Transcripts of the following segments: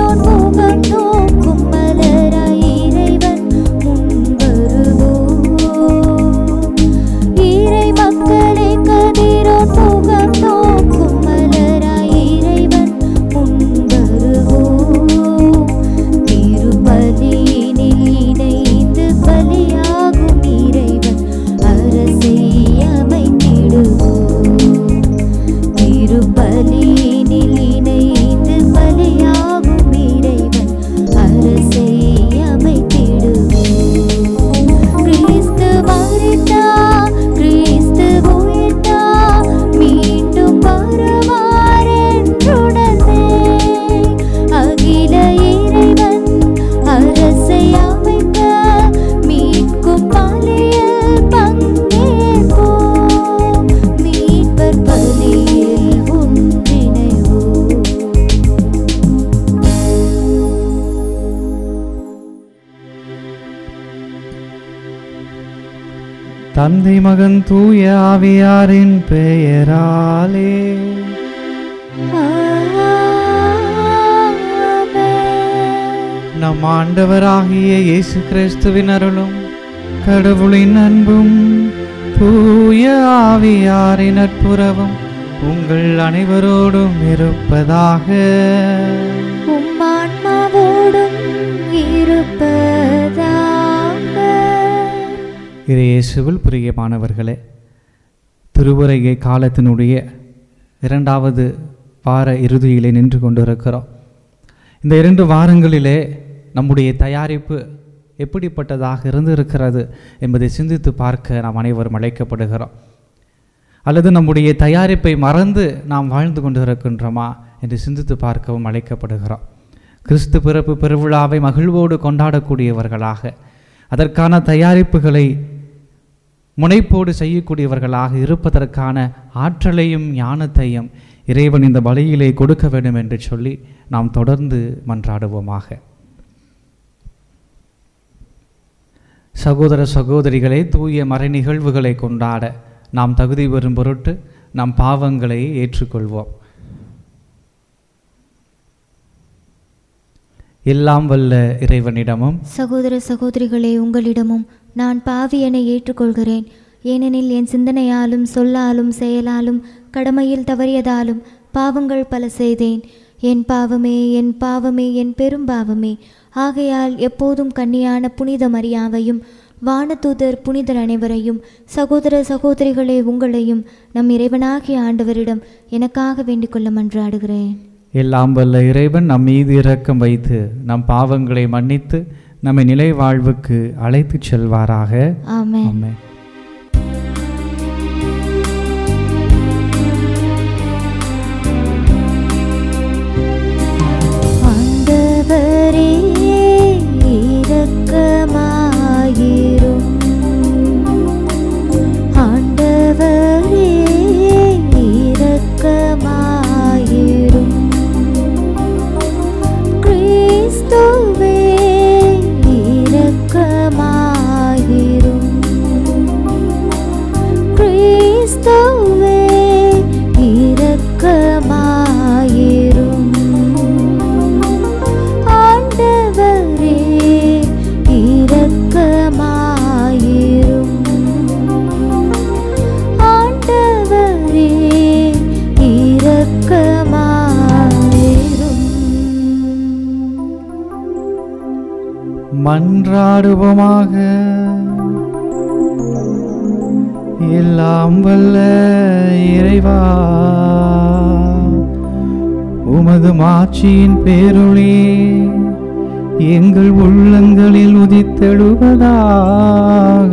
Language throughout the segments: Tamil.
கதிரோன் முகம் நோக்கும் மலராய் இறைவன் முன் வருவோம் இறை மக்களே கதிரோன் முகம் நோக்கும் மலராய் இறைவன் முன் வருவோம் திருப்பலியினில் இணைந்து பலியாகும் இறைவன் அரசை அமைத்திடுவோம் திருப்பலியினில் இணைந்து பலியாகும் இறைவன் அரசை அமைத்திடுவோம் கிறிஸ்து மரித்தார், கிறிஸ்து உயிர்த்தார், மீண்டும் வருவார் என்றுடனே. அகில இறைவன் அரசை அமைக்க மீட்கும் பலியில் பங்கேற்போம். மீட்பர் பலியில் ஒன்றிணைவோம் தந்தை மகன் தூய ஆவியாரின் பெயராலே ஆமென். நம் ஆண்டவராகிய இயேசு கிறிஸ்துவின் அருளும் கடவுளின் அன்பும் தூய ஆவியாரின் நட்புறவும் உங்கள் அனைவரோடும் இருப்பதாக உம் ஆன்மாவோடும் இருப்பதாக இது இயேசுவில் பிரியமானவர்களே திருவுரையை காலத்தினுடைய இரண்டாவது வார இறுதியிலே நின்று கொண்டிருக்கிறோம் இந்த இரண்டு வாரங்களிலே நம்முடைய தயாரிப்பு எப்படிப்பட்டதாக இருந்திருக்கிறது என்பதை சிந்தித்து பார்க்க நாம் அனைவரும் அழைக்கப்படுகிறோம் அல்லது நம்முடைய தயாரிப்பை மறந்து நாம் வாழ்ந்து கொண்டிருக்கின்றோமா என்று சிந்தித்து பார்க்கவும் அழைக்கப்படுகிறோம் கிறிஸ்து பிறப்பு பெருவிழாவை மகிழ்வோடு கொண்டாடக்கூடியவர்களாக அதற்கான தயாரிப்புகளை முனைப்போடு செய்யக்கூடியவர்களாக இருப்பதற்கான ஆற்றலையும் ஞானத்தையும் இறைவன் இந்த பலியிலே கொடுக்க வேண்டும் என்று சொல்லி நாம் தொடர்ந்து மன்றாடுவோமாக சகோதர சகோதரிகளை தூய மறை நிகழ்வுகளை கொண்டாட நாம் தகுதி பெறும் பொருட்டு நம் பாவங்களை ஏற்றுக்கொள்வோம் எல்லாம் வல்ல இறைவனிடமும் சகோதர சகோதரிகளே உங்களிடமும் நான் பாவி என ஏற்றுக்கொள்கிறேன் ஏனெனில் என் சிந்தனையாலும் சொல்லாலும் செயலாலும் கடமையில் தவறியதாலும் பாவங்கள் பல செய்தேன் என் பாவமே என் பாவமே என் பெரும் பாவமே ஆகையால் எப்போதும் கன்னியான புனித மரியாவையும் வானதூதர் புனிதர் அனைவரையும் சகோதர சகோதரிகளே உங்களையும் நம் இறைவனாகிய ஆண்டவரிடம் எனக்காக வேண்டிக் கொள்ள மன்றாடுகிறேன் எல்லாம் வல்ல இறைவன் நம் மீது இரக்கம் வைத்து நம் பாவங்களை மன்னித்து நம்மை நிலை வாழ்வுக்கு அழைத்துச் செல்வாராக ஆமென் ஆமென் ஆண்டவரே இரக்கமாயிரும் ஆண்டவரே இரக்கமாயிரும் கிறிஸ்துவே இரக்கமாயிரும் கிறிஸ்துவே இரக்கமாயிரும் ஆண்டவரே இரக்கமாயிரும் ஆண்டவரே இரக்கமாயிரும் மன்றாடுவோமாக எல்லாம் வல்ல இறைவா உமது மாட்சியின் பேரொளி எங்கள் உள்ளங்களில் உதித்தெழுவதாக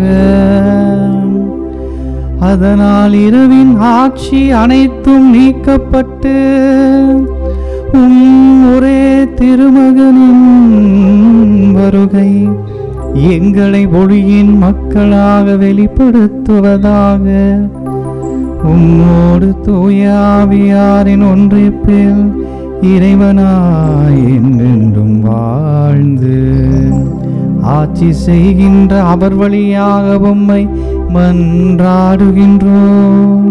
அதனால் இரவின் ஆட்சி அனைத்தும் நீக்கப்பட்டு உம் ஒரே திருமகனின் வருகை எங்களை ஒளியின் மக்களாக வெளிப்படுத்துவதாக உம்மோடு தூய ஆவியாரின் ஒன்றிப்பில் இறைவனாய் என்றென்றும் வாழ்ந்து ஆட்சி செய்கின்ற அவர் வழியாக உம்மை மன்றாடுகின்றோம்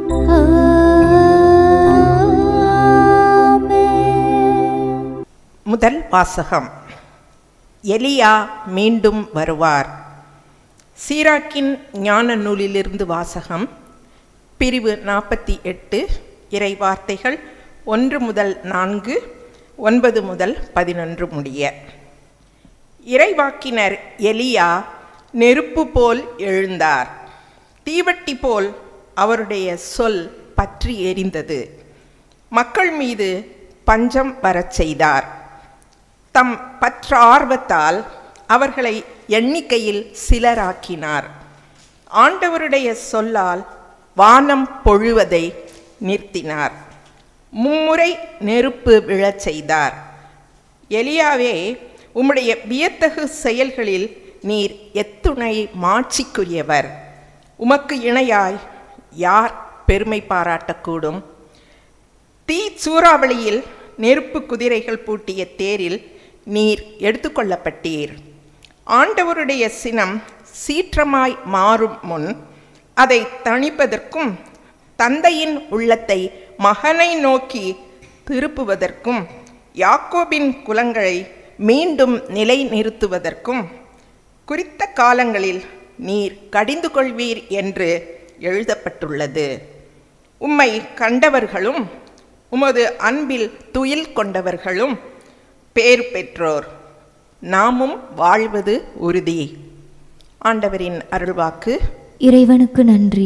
ஆமென் வாசகம் எலியா மீண்டும் வருவார் சீராக்கின் ஞான நூலிலிருந்து வாசகம் பிரிவு நாற்பத்தி எட்டு இறை வார்த்தைகள் ஒன்று முதல் நான்கு ஒன்பது முதல் பதினொன்று முடிய இறைவாக்கினர் எலியா நெருப்பு போல் எழுந்தார் தீவட்டி போல் அவருடைய சொல் பற்றி எரிந்தது மக்கள் மீது பஞ்சம் வரச் செய்தார் தம் பற்றார்வத்தால் அவர்களை எண்ணிக்கையில் சிலராக்கினார் ஆண்டவருடைய சொல்லால் வானம் பொழுவதை நிறுத்தினார் மும்முறை நெருப்பு விழச் செய்தார் எலியாவே உம்முடைய வியத்தகு செயல்களில் நீர் எத்துணை மாட்சிக்குரியவர் உமக்கு இணையாய் யார் பெருமை பாராட்டக்கூடும் தீ சூறாவளியில் நெருப்பு குதிரைகள் பூட்டிய தேரில் நீர் எடுத்துக்கொள்ளப்பட்டீர் ஆண்டவருடைய சினம் சீற்றமாய் மாறும் முன் அதை தணிப்பதற்கும் தந்தையின் உள்ளத்தை மகனை நோக்கி திருப்புவதற்கும் யாக்கோபின் குலங்களை மீண்டும் நிலைநிறுத்துவதற்கும் குறித்த காலங்களில் நீர் கடிந்து கொள்வீர் என்று எழுதப்பட்டுள்ளது உம்மை கண்டவர்களும் உமது அன்பில் துயில் கொண்டவர்களும் பேர் பெற்றோர் நாமும் வாழ்வது உறுதி ஆண்டவரின் அருள்வாக்கு இறைவனுக்கு நன்றி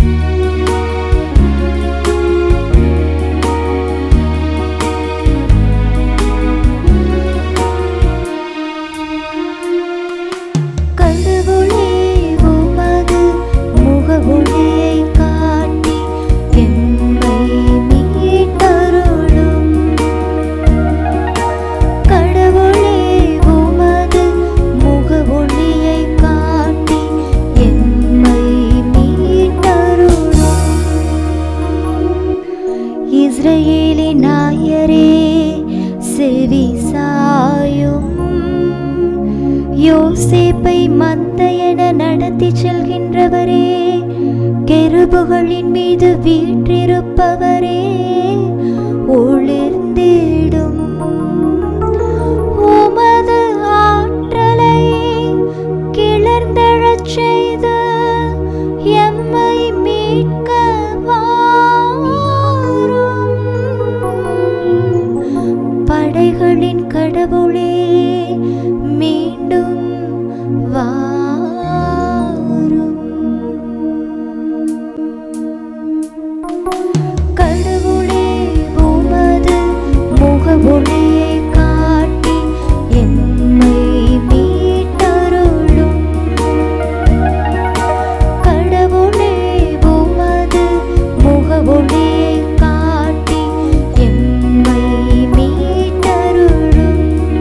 கடவுளே உமது முகவொளியை காட்டி எம்மை மீட்டருளும் கடவுளே உமது முகவொளியை காட்டி எம்மை மீட்டருளும் இஸ்ரேலின் நாயரே செவி சாயும் யோசேப்பை மந்தையென நடத்தி செல்கின்றவரே கெருபுகளின் மீது வீற்றிருப்பவரே ஒளிர்ந்திடும் உமது ஆற்றலை கிளர்ந்தெழச் செய்து எம்மை மீட்க வாரும் படைகளின் கடவுளே மீண்டும் வாரும் கடவுளே உமது முகவொளியை காட்டி எம்மை மீட்டருளும் கடவுளே உமது முகவொளியை காட்டி எம்மை மீட்டருளும்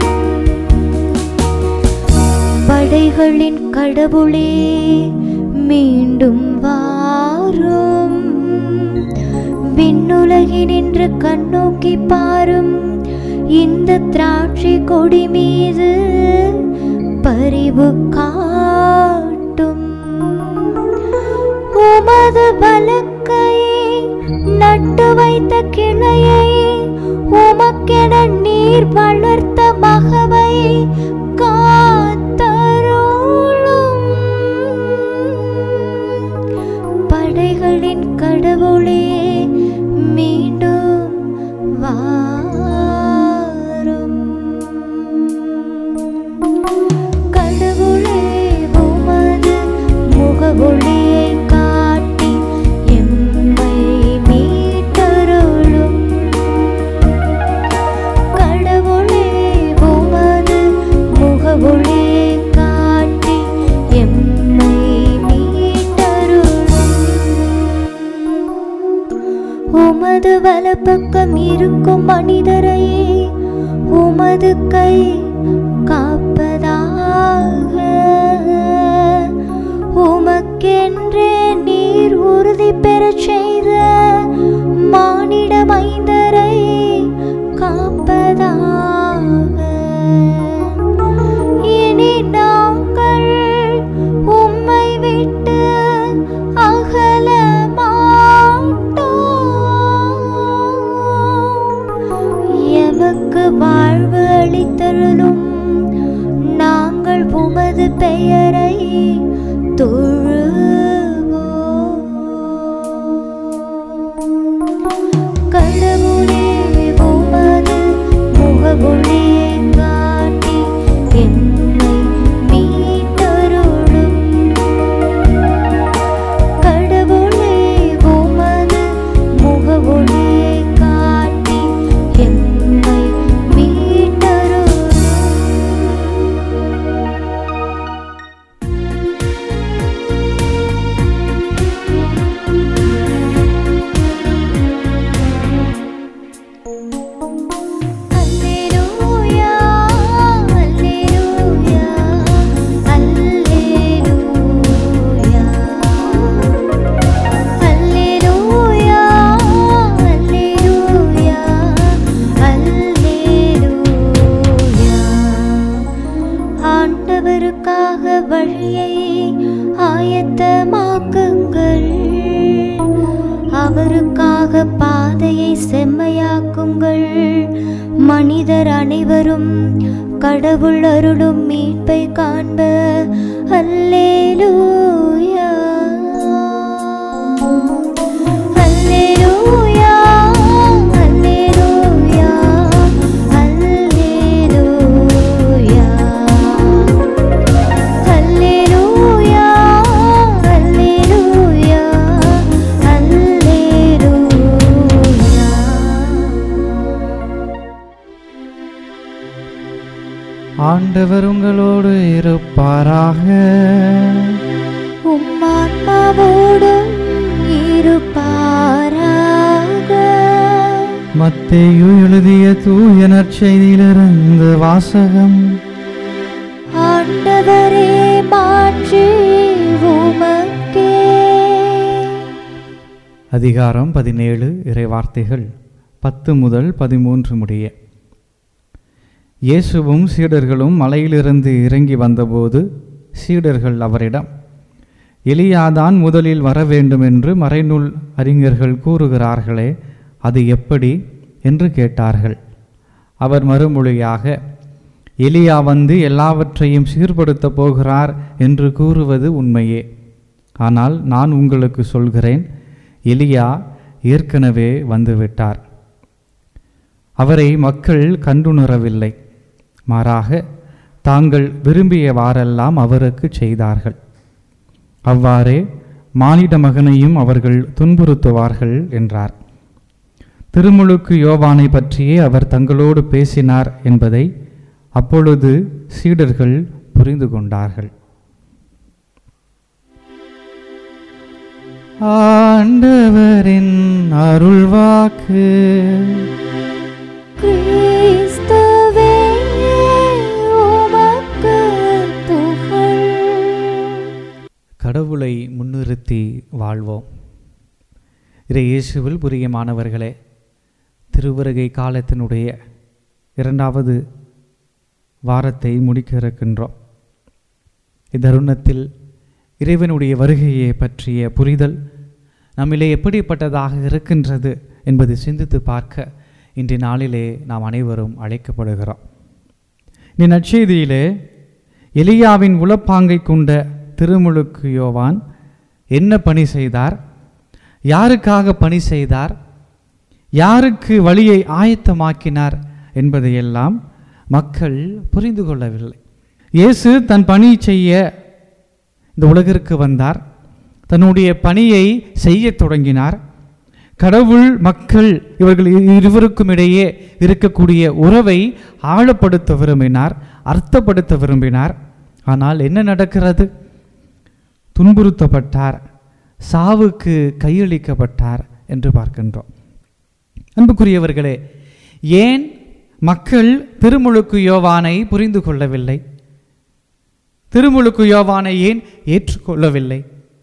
படைகளின் கடவுளே மீண்டும் வாரும் விண்ணுலகினின்று கண்ணோக்கி பாரும் இந்த திராட்சை கொடி மீது பரிவு காட்டும் உமது வலக்கையை நட்டு வைத்த கிளையை உமக்கென நீர் வளர்த்த மகவை காத்தருளும் படைகளின் கடவுளே மீண்டும் வாரும் கடவுளே உமது முகவொளியை காட்டி எம்மை மீட்டருளும் கடவுளே உமது முகவொளியை காட்டி எம்மை மீட்டருளும் உமது வலப்பக்கம் இருக்கும் மனிதரையே உமது கை காப்பதாக உமக்கென்றே நீர் உறுதி பெறச் செய்த மானிட மைந்தரை காப்பதாக இனி நாங்கள் உம்மை விட்டு அகல மாட்டோம் எமக்கு வாழ்வு அளித்தருளும் தொழுவோம் கடவுளே உமது முகவொளியை காட்டி என்னை மீட்டருளும் கடவுளே உமது முகவொளியை காட்டி என்னை மீட்டருளும் அல்லேலூயா அல்லேலூயா அல்லேலூயா அல்லேலூயா அல்லேலூயா அல்லேலூயா ஆண்டவருக்காக வழியை ஆயத்தமாக்குங்கள் அவருக்காக பாதையை செம்மையாக்குங்கள் மனிதர் அனைவரும் கடவுள் அருளும் மீட்பை காண்ப அல்லேலூயா அல்லேலூயா அல்லேலூயா அல்லேலூயா அல்லேலூயா அல்லேலூயா அல்லேலூயா ஆண்டவர் உங்களோடு இருப்பாராக உம்மாத்மாவோடும் இருப்பாராக மத்தேயு எழுதிய தூய நற்செய்தியிலிருந்து வாசகம் ஆண்டவரே மாற்றி உமக்கே அதிகாரம் பதினேழு இறைவார்த்தைகள் பத்து முதல் பதிமூன்று முடிய இயேசுவும் சீடர்களும் மலையிலிருந்து இறங்கி வந்தபோது சீடர்கள் அவரிடம் எலியாதான் முதலில் வர வேண்டும் என்று மறைநூல் அறிஞர்கள் கூறுகிறார்களே அது எப்படி என்று கேட்டார்கள் அவர் மறுமொழியாக எலியா வந்து எல்லாவற்றையும் சீர்படுத்தப் போகிறார் என்று கூறுவது உண்மையே ஆனால் நான் உங்களுக்கு சொல்கிறேன் எலியா ஏற்கனவே வந்துவிட்டார் அவரை மக்கள் கண்டுணரவில்லை மாறாக தாங்கள் விரும்பியவாறெல்லாம் அவருக்கு செய்தார்கள் அவ்வாறே மானிட மகனையும் அவர்கள் துன்புறுத்துவார்கள் என்றார் திருமுழுக்கு யோவானை பற்றியே அவர் தங்களோடு பேசினார் என்பதை அப்பொழுது சீடர்கள் புரிந்து கொண்டார்கள் ஆண்டவரின் அருள்வாக்கு கிறிஸ்துவே உமக்கு புகழ் கடவுளை முன்னிறுத்தி வாழ்வோம் இறை இயேசுவில் பிரியமானவர்களே திருவருகை காலத்தினுடைய இரண்டாவது வாரத்தை முடிக்க இருக்கின்றோம் இத்தருணத்தில் இறைவனுடைய வருகையை பற்றிய புரிதல் நம்மிலே எப்படிப்பட்டதாக இருக்கின்றது என்பதை சிந்தித்து பார்க்க இன்றைய நாளிலே நாம் அனைவரும் அழைக்கப்படுகிறோம் இந்த நற்செய்தியிலே எலியாவின் உளப்பாங்கை கொண்ட திருமுழுக்கு யோவான் என்ன பணி செய்தார் யாருக்காக பணி செய்தார் யாருக்கு வழியை ஆயத்தமாக்கினார் என்பதையெல்லாம் மக்கள் புரிந்து கொள்ளவில்லை இயேசு தன் பணி செய்ய இந்த உலகிற்கு வந்தார் தன்னுடைய பணியை செய்யத் தொடங்கினார் கடவுள் மக்கள் இவர்கள் இ- இருவருக்கும் இடையே இருக்கக்கூடிய உறவை ஆழப்படுத்த விரும்பினார் அர்த்தப்படுத்த விரும்பினார் ஆனால் என்ன நடக்கிறது துன்புறுத்தப்பட்டார் சாவுக்கு கையளிக்கப்பட்டார் என்று பார்க்கின்றோம் அன்புக்குரியவர்களே ஏன் மக்கள் திருமுழுக்கு யோவானை புரிந்து கொள்ளவில்லை திருமுழுக்கு யோவானை ஏன் ஏற்றுக்கொள்ளவில்லை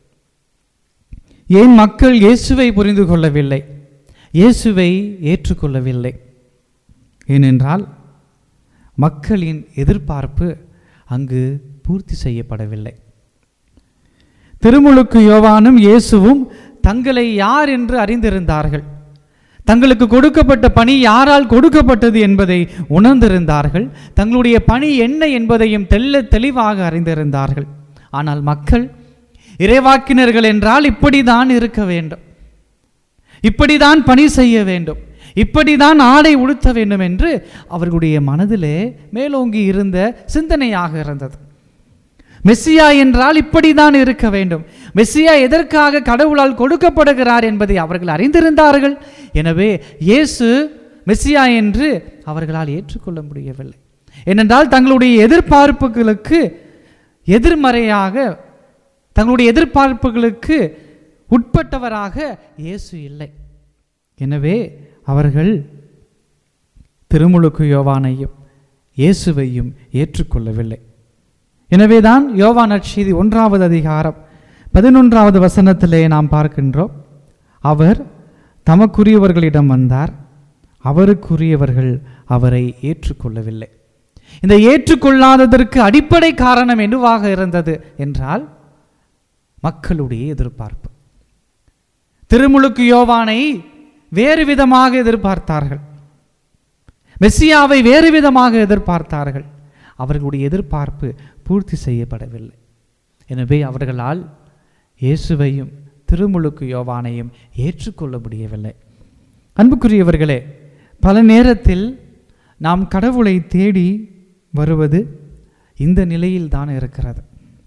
ஏன் மக்கள் இயேசுவை புரிந்து கொள்ளவில்லை இயேசுவை ஏற்றுக்கொள்ளவில்லை ஏனென்றால் மக்களின் எதிர்பார்ப்பு அங்கு பூர்த்தி செய்யப்படவில்லை திருமுழுக்கு யோவானும் இயேசுவும் தங்களை யார் என்று அறிந்திருந்தார்கள் தங்களுக்கு கொடுக்கப்பட்ட பணி யாரால் கொடுக்கப்பட்டது என்பதை உணர்ந்திருந்தார்கள் தங்களுடைய பணி என்ன என்பதையும் தெள்ள தெளிவாக அறிந்திருந்தார்கள் ஆனால் மக்கள் இறைவாக்கினர்கள் என்றால் இப்படிதான் இருக்க வேண்டும் இப்படிதான் பணி செய்ய வேண்டும் இப்படிதான் ஆடை உடுத்த வேண்டும் என்று அவர்களுடைய மனதிலே மேலோங்கி இருந்த சிந்தனையாக இருந்தது மெஸ்ஸியா என்றால் இப்படிதான் இருக்க வேண்டும் மெஸ்ஸியா எதற்காக கடவுளால் கொடுக்கப்படுகிறார் என்பதை அவர்கள் அறிந்திருந்தார்கள் எனவே இயேசு மெஸ்ஸியா என்று அவர்களால் ஏற்றுக்கொள்ள முடியவில்லை ஏனென்றால் தங்களுடைய எதிர்பார்ப்புகளுக்கு எதிர்மறையாக தங்களுடைய எதிர்பார்ப்புகளுக்கு உட்பட்டவராக இயேசு இல்லை எனவே அவர்கள் திருமுழுக்கு யோவானையும் இயேசுவையும் ஏற்றுக்கொள்ளவில்லை எனவேதான் யோவான் நற்செய்தி ஒன்றாவது அதிகாரம் பதினொன்றாவது வசனத்திலே நாம் பார்க்கின்றோம் அவர் தமக்குரியவர்களிடம் வந்தார் அவருக்குரியவர்கள் அவரை ஏற்றுக்கொள்ளவில்லை இந்த ஏற்றுக்கொள்ளாததற்கு அடிப்படை காரணம் என்னவாக இருந்தது என்றால் மக்களுடைய எதிர்பார்ப்பு திருமுழுக்கு யோவானை வேறு விதமாக எதிர்பார்த்தார்கள் மெஸ்ஸியாவை வேறு விதமாக எதிர்பார்த்தார்கள் அவர்களுடைய எதிர்பார்ப்பு பூர்த்தி செய்யப்படவில்லை எனவே அவர்களால் இயேசுவையும் திருமுழுக்கு யோவானையும் ஏற்றுக்கொள்ள முடியவில்லை அன்புக்குரியவர்களே பல நேரத்தில் நாம் கடவுளை தேடி வருவது இந்த நிலையில் தான் இருக்கிறது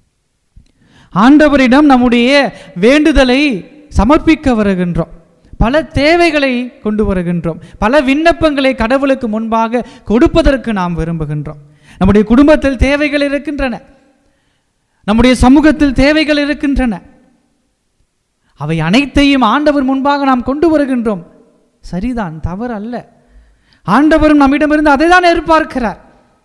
ஆண்டவரிடம் நம்முடைய வேண்டுதலை சமர்ப்பிக்க வருகின்றோம் பல தேவைகளை கொண்டு வருகின்றோம் பல விண்ணப்பங்களை கடவுளுக்கு முன்பாக கொடுப்பதற்கு நாம் விரும்புகின்றோம் நம்முடைய குடும்பத்தில் தேவைகள் இருக்கின்றன நம்முடைய சமூகத்தில் தேவைகள் இருக்கின்றன அவை அனைத்தையும் ஆண்டவர் முன்பாக நாம் கொண்டு வருகின்றோம் சரிதான் தவறு அல்ல ஆண்டவரும் நம்மிடமிருந்து அதை தான் எதிர்பார்க்கிறார்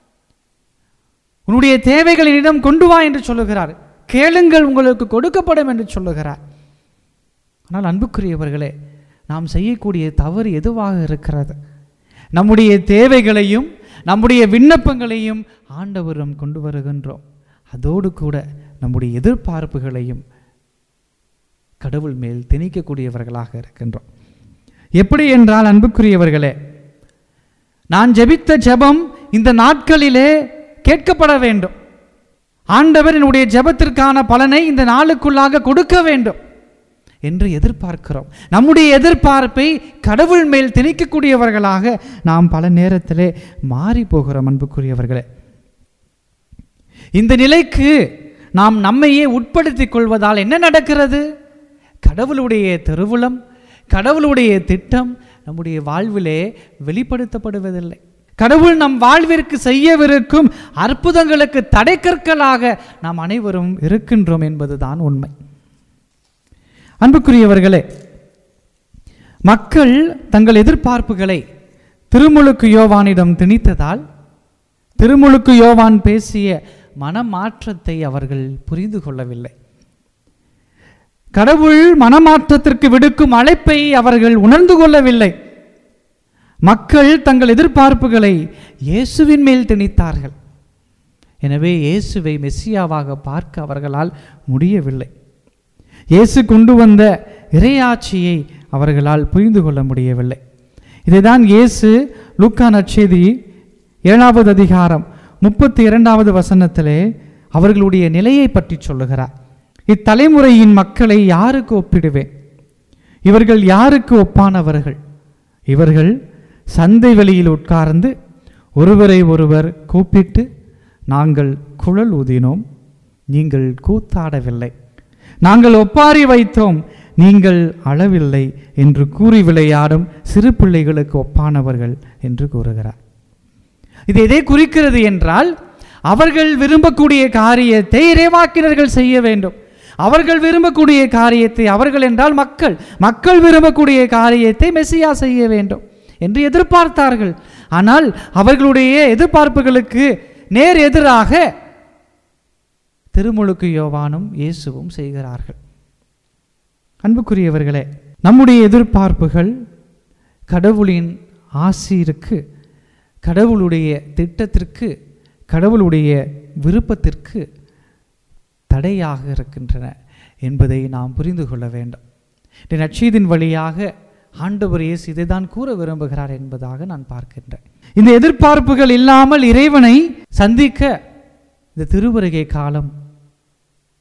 உன்னுடைய தேவைகள் என்னிடம் கொண்டு வா என்று சொல்லுகிறார் கேளுங்கள் உங்களுக்கு கொடுக்கப்படும் என்று சொல்லுகிறார் ஆனால் அன்புக்குரியவர்களே நாம் செய்யக்கூடிய தவறு எதுவாக இருக்கிறது நம்முடைய தேவைகளையும் நம்முடைய விண்ணப்பங்களையும் ஆண்டவரும் கொண்டு வருகின்றோம் அதோடு கூட நம்முடைய எதிர்பார்ப்புகளையும் கடவுள் மேல் திணிக்கக்கூடியவர்களாக இருக்கின்றோம் எப்படி என்றால் அன்புக்குரியவர்களே நான் ஜெபித்த ஜெபம் இந்த நாட்களிலே கேட்கப்பட வேண்டும் ஆண்டவர் என்னுடைய ஜெபத்திற்கான பலனை இந்த நாளுக்குள்ளாக கொடுக்க வேண்டும் என்று எதிர்பார்க்கிறோம் நம்முடைய எதிர்பார்ப்பை கடவுள் மேல் திணிக்கக்கூடியவர்களாக நாம் பல நேரத்திலே மாறி போகிறோம் அன்புக்குரியவர்களே இந்த நிலைக்கு நாம் நம்மையே உட்படுத்திக் கொள்வதால் என்ன நடக்கிறது கடவுளுடைய திருவுளம் கடவுளுடைய திட்டம் நம்முடைய வாழ்விலே வெளிப்படுத்தப்படுவதில்லை கடவுள் நம் வாழ்விற்கு செய்யவிருக்கும் அற்புதங்களுக்கு தடைக்கற்களாக நாம் அனைவரும் இருக்கின்றோம் என்பதுதான் உண்மை அன்புக்குரியவர்களே மக்கள் தங்கள் எதிர்பார்ப்புகளை திருமுழுக்கு யோவானிடம் திணித்ததால் திருமுழுக்கு யோவான் பேசிய மனமாற்றத்தை அவர்கள் புரிந்து கொள்ளவில்லை கடவுள் மனமாற்றத்திற்கு விடுக்கும் அழைப்பை அவர்கள் உணர்ந்து கொள்ளவில்லை மக்கள் தங்கள் எதிர்பார்ப்புகளை இயேசுவின் மேல் திணித்தார்கள் எனவே இயேசுவை மெஸ்ஸியாவாக பார்க்க அவர்களால் முடியவில்லை இயேசு கொண்டு வந்த இறையாட்சியை அவர்களால் புரிந்து கொள்ள முடியவில்லை இதைதான் இயேசு லூக்கா நற்செய்தி ஏழாவது அதிகாரம் முப்பத்தி இரண்டாவது வசனத்திலே அவர்களுடைய நிலையை பற்றி சொல்லுகிறார் இத்தலைமுறையின் மக்களை யாருக்கு ஒப்பிடுவேன் இவர்கள் யாருக்கு ஒப்பானவர்கள் இவர்கள் சந்தை வெளியில் உட்கார்ந்து ஒருவரை ஒருவர் கூப்பிட்டு நாங்கள் குழல் ஊதினோம் நீங்கள் கூத்தாடவில்லை நாங்கள் ஒப்பாரி வைத்தோம் நீங்கள் அளவில்லை என்று கூறி விளையாடும் சிறு பிள்ளைகளுக்கு ஒப்பானவர்கள் என்று கூறுகிறார் இது எதை குறிக்கிறது என்றால் அவர்கள் விரும்பக்கூடிய காரியத்தை இறைவாக்கினர்கள் செய்ய வேண்டும் அவர்கள் விரும்பக்கூடிய காரியத்தை அவர்கள் என்றால் மக்கள் மக்கள் விரும்பக்கூடிய காரியத்தை மெஸ்ஸியா செய்ய வேண்டும் என்று எதிர்பார்த்தார்கள் ஆனால் அவர்களுடைய எதிர்பார்ப்புகளுக்கு நேர் எதிராக திருமுழுக்கு யோவானும் இயேசுவும் செய்கிறார்கள் அன்புக்குரியவர்களே நம்முடைய எதிர்பார்ப்புகள் கடவுளின் ஆசீருக்கு கடவுளுடைய திட்டத்திற்கு கடவுளுடைய விருப்பத்திற்கு தடையாக இருக்கின்றன என்பதை நாம் புரிந்து கொள்ள வேண்டும் இந்த நற்செய்தியின் வழியாக ஆண்டவர் இயேசு இதை தான் கூற விரும்புகிறார் என்பதாக நான் பார்க்கின்றேன் இந்த எதிர்பார்ப்புகள் இல்லாமல் இறைவனை சந்திக்க இந்த திருவருகை காலம்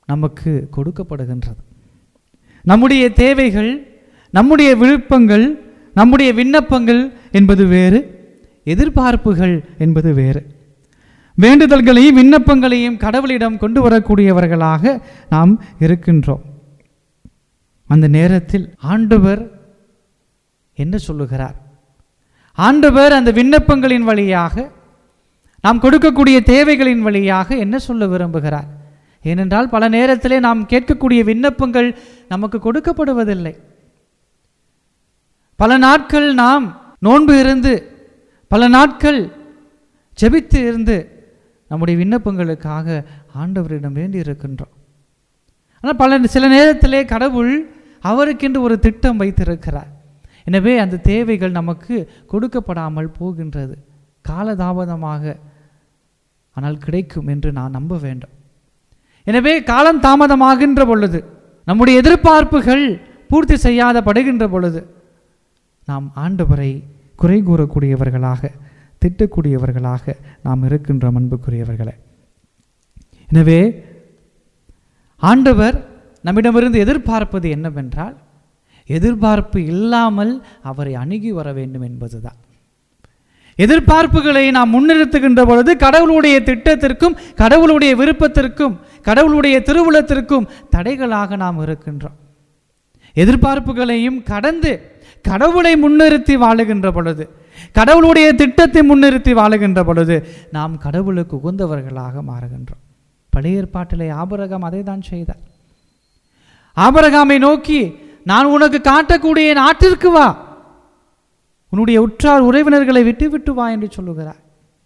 நமக்கு கொடுக்கப்படுகின்றது நம்முடைய தேவைகள் நம்முடைய விருப்பங்கள் நம்முடைய விண்ணப்பங்கள் என்பது வேறு எதிர்பார்ப்புகள் என்பது வேறு வேண்டுதல்களையும் விண்ணப்பங்களையும் கடவுளிடம் கொண்டு வரக்கூடியவர்களாக நாம் இருக்கின்றோம் அந்த நேரத்தில் ஆண்டவர் என்ன சொல்லுகிறார் ஆண்டவர் அந்த விண்ணப்பங்களின் வழியாக நாம் கொடுக்கக்கூடிய தேவைகளின் வழியாக என்ன சொல்ல விரும்புகிறார் ஏனென்றால் பல நேரத்திலே நாம் கேட்கக்கூடிய விண்ணப்பங்கள் நமக்கு கொடுக்கப்படுவதில்லை பல நாட்கள் நாம் நோன்பு இருந்து பல நாட்கள் ஜெபித்து இருந்து நம்முடைய விண்ணப்பங்களுக்காக ஆண்டவரிடம் வேண்டி இருக்கின்றோம் ஆனால் பல சில நேரத்திலே கடவுள் அவருக்கென்று ஒரு திட்டம் வைத்திருக்கிறார் எனவே அந்த தேவைகள் நமக்கு கொடுக்கப்படாமல் போகின்றது காலதாமதமாக ஆனால் கிடைக்கும் என்று நான் நம்ப வேண்டும் எனவே காலம் தாமதமாகின்ற பொழுது நம்முடைய எதிர்பார்ப்புகள் பூர்த்தி செய்யாத படுகின்ற பொழுது நாம் ஆண்டவரை குறை கூறக்கூடியவர்களாக திட்டக்கூடியவர்களாக நாம் இருக்கின்றோம் அன்புக்குரியவர்களே எனவே ஆண்டவர் நம்மிடமிருந்து எதிர்பார்ப்பது என்னவென்றால் எதிர்பார்ப்பு இல்லாமல் அவரை அணுகி வர வேண்டும் என்பதுதான் எதிர்பார்ப்புகளை நாம் முன்னிறுத்துகின்ற பொழுது கடவுளுடைய திட்டத்திற்கும் கடவுளுடைய விருப்பத்திற்கும் கடவுளுடைய திருவுளத்திற்கும் தடைகளாக நாம் இருக்கின்றோம் எதிர்பார்ப்புகளையும் கடந்து கடவுளை முன்னிறுத்தி வாழுகின்ற பொழுது கடவுளுடைய திட்டத்தை முன்னிறுத்தி வாழுகின்ற பொழுது நாம் கடவுளுக்கு உகந்தவர்களாக மாறுகின்றோம் பழைய ஏற்பாட்டிலே ஆபரகம் அதை தான் செய்தார் ஆபரகாமை நோக்கி நான் உனக்கு காட்டக்கூடிய நாட்டிற்கு வா உன்னுடைய உற்றார் உறவினர்களை விட்டு விட்டு வா என்று சொல்லுகிறார்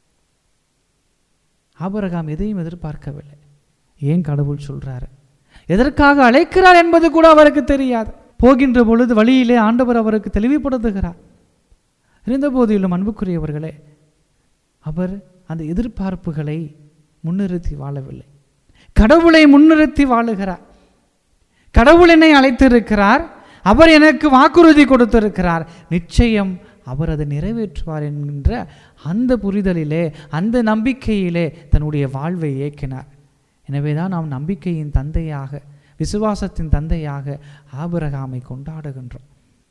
ஆபரகாம் எதையும் எதிர்பார்க்கவில்லை ஏன் கடவுள் சொல்றாரு எதற்காக அழைக்கிறார் என்பது கூட அவருக்கு தெரியாது போகின்ற பொழுது வழியிலே ஆண்டவர் அவருக்கு தெளிவுபடுத்துகிறார் இருந்த போதிலும் அன்புக்குரியவர்களே அவர் அந்த எதிர்பார்ப்புகளை முன்னிறுத்தி வாழவில்லை கடவுளை முன்னிறுத்தி வாழுகிறார் கடவுள் என்னை அழைத்திருக்கிறார் அவர் எனக்கு வாக்குறுதி கொடுத்திருக்கிறார் நிச்சயம் அவர் அதை நிறைவேற்றுவார் என்கின்ற அந்த புரிதலிலே அந்த நம்பிக்கையிலே தன்னுடைய வாழ்வை இயக்கினார் எனவே தான் நாம் நம்பிக்கையின் தந்தையாக விசுவாசத்தின் தந்தையாக ஆபிரகாமை கொண்டாடுகின்றோம்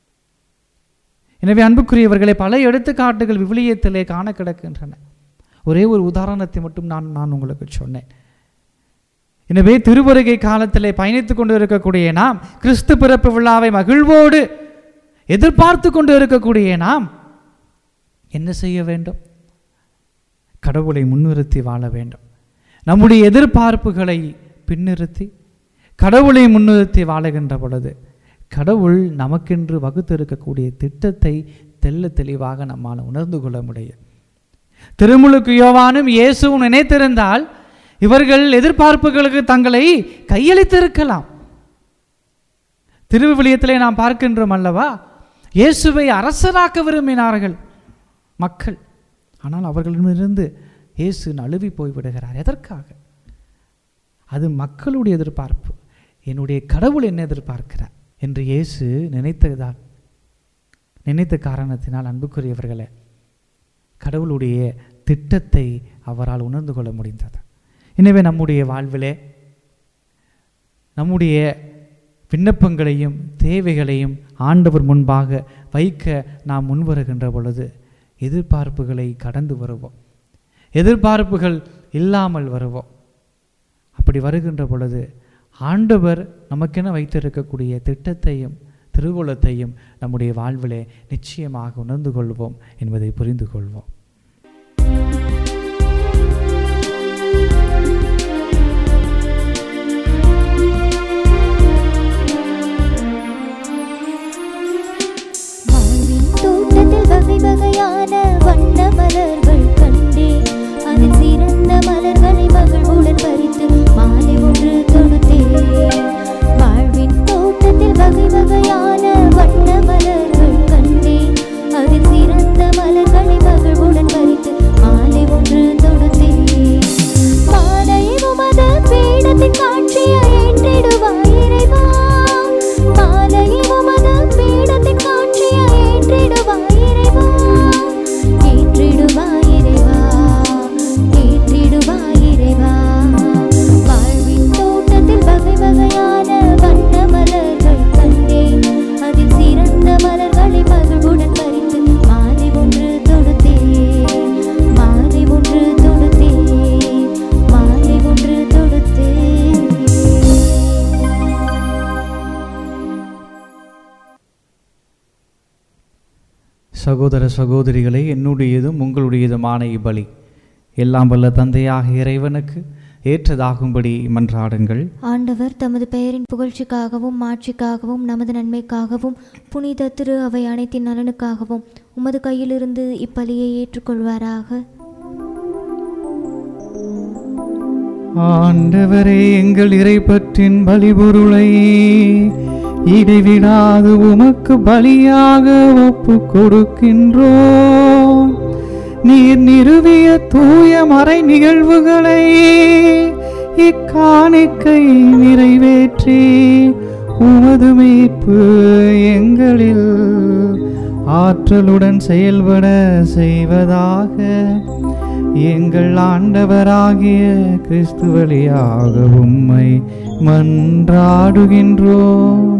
எனவே அன்புக்குரியவர்களை பல எடுத்துக்காட்டுகள் விவிலியத்திலே காண கிடக்கின்றன ஒரே ஒரு உதாரணத்தை மட்டும் நான் நான் உங்களுக்கு சொன்னேன் எனவே திருவருகை காலத்திலே பயணித்துக் கொண்டு இருக்கக்கூடிய நாம் கிறிஸ்து பிறப்பு விழாவை மகிழ்வோடு எதிர்பார்த்து கொண்டு இருக்கக்கூடிய நாம் என்ன செய்ய வேண்டும் கடவுளை முன்னிறுத்தி வாழ வேண்டும் நம்முடைய எதிர்பார்ப்புகளை பின்னிறுத்தி கடவுளை முன்னிறுத்தி வாழுகின்ற பொழுது கடவுள் நமக்கென்று வகுத்திருக்கக்கூடிய திட்டத்தை தெள்ள தெளிவாக நம்மால் உணர்ந்து கொள்ள முடியும் திருமுழுக்கு யோவானும் இயேசுவும் நினைத்திருந்தால் இவர்கள் எதிர்பார்ப்புகளுக்கு தங்களை கையளித்திருக்கலாம் திருவிவிலியத்திலே நாம் பார்க்கின்றோம் அல்லவா இயேசுவை அரசராக்க விரும்பினார்கள் மக்கள் ஆனால் அவர்களிடமிருந்து இயேசு நழுவி போய்விடுகிறார் எதற்காக அது மக்களுடைய எதிர்பார்ப்பு என்னுடைய கடவுள் என்ன எதிர்பார்க்கிறார் என்று இயேசு நினைத்ததால் நினைத்த காரணத்தினால் அன்புக்குரியவர்களே கடவுளுடைய திட்டத்தை அவரால் உணர்ந்து கொள்ள முடிந்தது எனவே நம்முடைய வாழ்விலே நம்முடைய விண்ணப்பங்களையும் தேவைகளையும் ஆண்டவர் முன்பாக வைக்க நாம் முன்வருகின்ற பொழுது எதிர்பார்ப்புகளை கடந்து வருவோம் எதிர்பார்ப்புகள் இல்லாமல் வருவோம் அப்படி வருகின்ற பொழுது ஆண்டவர் நமக்கென வைத்திருக்கக்கூடிய திட்டத்தையும் திருவுளத்தையும் நம்முடைய வாழ்விலே நிச்சயமாக உணர்ந்து கொள்வோம் என்பதை புரிந்து கொள்வோம் வாழ்வின் தோட்டத்தில் வகை வகையான வண்ண மலர்கள் கண்டேன் அதில் சிறந்த மலர்களை மகிழ்வுடன் பறித்து மாலை ஒன்று தொடுத்தேன் வாழ்வின் தோட்டத்தில் வகை வகையான வண்ண மலர்கள் கண்டேன் அதில் சிறந்த மலர்களை மகிழ்வுடன் சகோதர சகோதரிகளே என்னுடையதும் உங்களுடையதுமான இப்பலி எல்லாம் வல்ல தந்தையாக இறைவனுக்கு ஏற்றதாகும்படி மன்றாடுங்கள் ஆண்டவர் தமது பெயரின் புகழ்ச்சிக்காகவும் மாட்சிக்காகவும் நமது நன்மைக்காகவும் புனித திரு அவை அனைத்தின் நலனுக்காகவும் உமது கையிலிருந்து இப்பலியை ஏற்றுக்கொள்வாராக ஆண்டவரே எங்கள் இறைப்பற்றின் பலிபொருளை இடைவிடாது உமக்கு பலியாக ஒப்பு கொடுக்கின்றோம் நீர் நிறுவிய தூய மறை நிகழ்வுகளை இக்காணிக்கை நிறைவேற்றி உமது மீட்பு எங்களில் ஆற்றலுடன் செயல்பட செய்வதாக எங்கள் ஆண்டவராகிய கிறிஸ்து வழியாக உம்மை மன்றாடுகின்றோம்